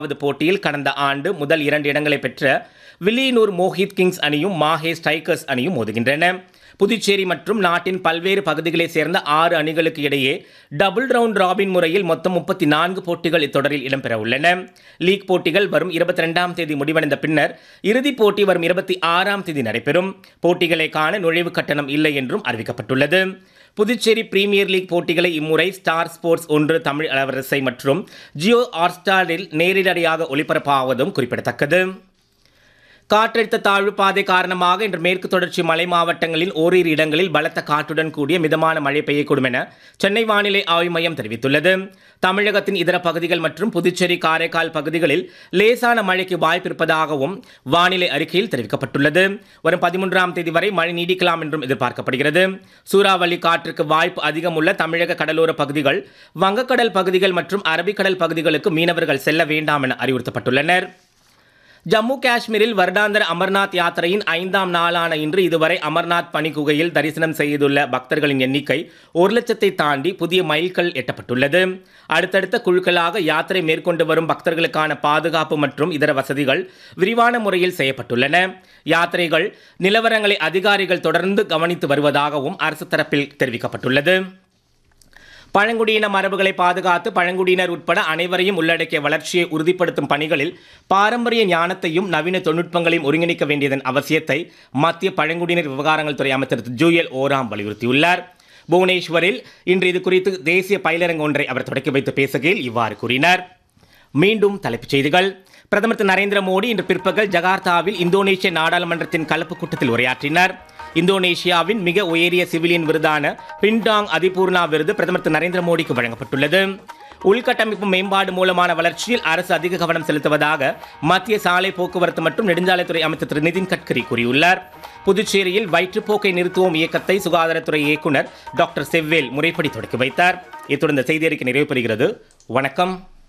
வது போட்டியில் கடந்த ஆண்டு முதல் இரண்டு இடங்களை பெற்ற வில்லியனூர் மோஹித் கிங்ஸ் அணியும் மாஹே ஸ்ட்ரைக்கர்ஸ் அணியும் மோதுகின்றன புதுச்சேரி மற்றும் நாட்டின் பல்வேறு பகுதிகளைச் சேர்ந்த ஆறு அணிகளுக்கு இடையே டபுள் ரவுண்ட் ராபின் முறையில் மொத்தம் முப்பத்தி நான்கு போட்டிகள் இத்தொடரில் இடம்பெற உள்ளன லீக் போட்டிகள் வரும் இருபத்தி ரெண்டாம் தேதி முடிவடைந்த பின்னர் இறுதிப் போட்டி வரும் இருபத்தி ஆறாம் தேதி நடைபெறும் போட்டிகளை காண நுழைவு கட்டணம் இல்லை என்றும் அறிவிக்கப்பட்டுள்ளது புதுச்சேரி பிரீமியர் லீக் போட்டிகளை இம்முறை ஸ்டார் ஸ்போர்ட்ஸ் ஒன்று தமிழ் அலவரிசை மற்றும் ஜியோ ஹாட்ஸ்டாரில் நேரடியாக ஒளிபரப்பாவதும் குறிப்பிடத்தக்கது காற்றழுத்த தாழ்வு பாதை காரணமாக இன்று மேற்கு தொடர்ச்சி மலை மாவட்டங்களில் ஓரிரு இடங்களில் பலத்த காற்றுடன் கூடிய மிதமான மழை பெய்யக்கூடும் என சென்னை வானிலை ஆய்வு மையம் தெரிவித்துள்ளது தமிழகத்தின் இதர பகுதிகள் மற்றும் புதுச்சேரி காரைக்கால் பகுதிகளில் லேசான மழைக்கு வாய்ப்பிருப்பதாகவும் வானிலை அறிக்கையில் தெரிவிக்கப்பட்டுள்ளது வரும் பதிமூன்றாம் தேதி வரை மழை நீடிக்கலாம் என்றும் எதிர்பார்க்கப்படுகிறது சூறாவளி காற்றுக்கு வாய்ப்பு அதிகம் உள்ள தமிழக கடலோர பகுதிகள் வங்கக்கடல் பகுதிகள் மற்றும் அரபிக்கடல் பகுதிகளுக்கு மீனவர்கள் செல்ல வேண்டாம் என அறிவுறுத்தப்பட்டுள்ளனர் ஜம்மு காஷ்மீரில் வருடாந்திர அமர்நாத் யாத்திரையின் ஐந்தாம் நாளான இன்று இதுவரை அமர்நாத் பனிக்குகையில் தரிசனம் செய்துள்ள பக்தர்களின் எண்ணிக்கை ஒரு லட்சத்தை தாண்டி புதிய மைல்கல் எட்டப்பட்டுள்ளது அடுத்தடுத்த குழுக்களாக யாத்திரை மேற்கொண்டு வரும் பக்தர்களுக்கான பாதுகாப்பு மற்றும் இதர வசதிகள் விரிவான முறையில் செய்யப்பட்டுள்ளன யாத்திரைகள் நிலவரங்களை அதிகாரிகள் தொடர்ந்து கவனித்து வருவதாகவும் அரசு தரப்பில் தெரிவிக்கப்பட்டுள்ளது பழங்குடியின மரபுகளை பாதுகாத்து பழங்குடியினர் உட்பட அனைவரையும் உள்ளடக்கிய வளர்ச்சியை உறுதிப்படுத்தும் பணிகளில் பாரம்பரிய ஞானத்தையும் நவீன தொழில்நுட்பங்களையும் ஒருங்கிணைக்க வேண்டியதன் அவசியத்தை மத்திய பழங்குடியினர் விவகாரங்கள் துறை அமைச்சர் திரு ஜூயல் ஓராம் வலியுறுத்தியுள்ளார் புவனேஸ்வரில் இன்று இது குறித்து தேசிய பயிலரங்கு ஒன்றை அவர் தொடக்கி வைத்து பேசுகையில் இவ்வாறு கூறினார் மீண்டும் தலைப்புச் செய்திகள் பிரதமர் திரு நரேந்திர மோடி இன்று பிற்பகல் ஜகார்த்தாவில் இந்தோனேஷிய நாடாளுமன்றத்தின் கலப்பு கூட்டத்தில் உரையாற்றினார் இந்தோனேஷியாவின் மிக உயரிய சிவிலியன் விருதான பின்டாங் அதிபூர்ணா விருது பிரதமர் திரு நரேந்திர மோடிக்கு வழங்கப்பட்டுள்ளது உள்கட்டமைப்பு மேம்பாடு மூலமான வளர்ச்சியில் அரசு அதிக கவனம் செலுத்துவதாக மத்திய சாலை போக்குவரத்து மற்றும் நெடுஞ்சாலைத்துறை அமைச்சர் திரு நிதின் கட்கரி கூறியுள்ளார் புதுச்சேரியில் வயிற்றுப்போக்கை நிறுத்துவோம் இயக்கத்தை சுகாதாரத்துறை இயக்குனர் டாக்டர் செவ்வேல் முறைப்படி தொடக்கி வைத்தார் இத்துடன் இந்த செய்தி அறிக்கை நிறைவு பெறுகிறது வணக்கம்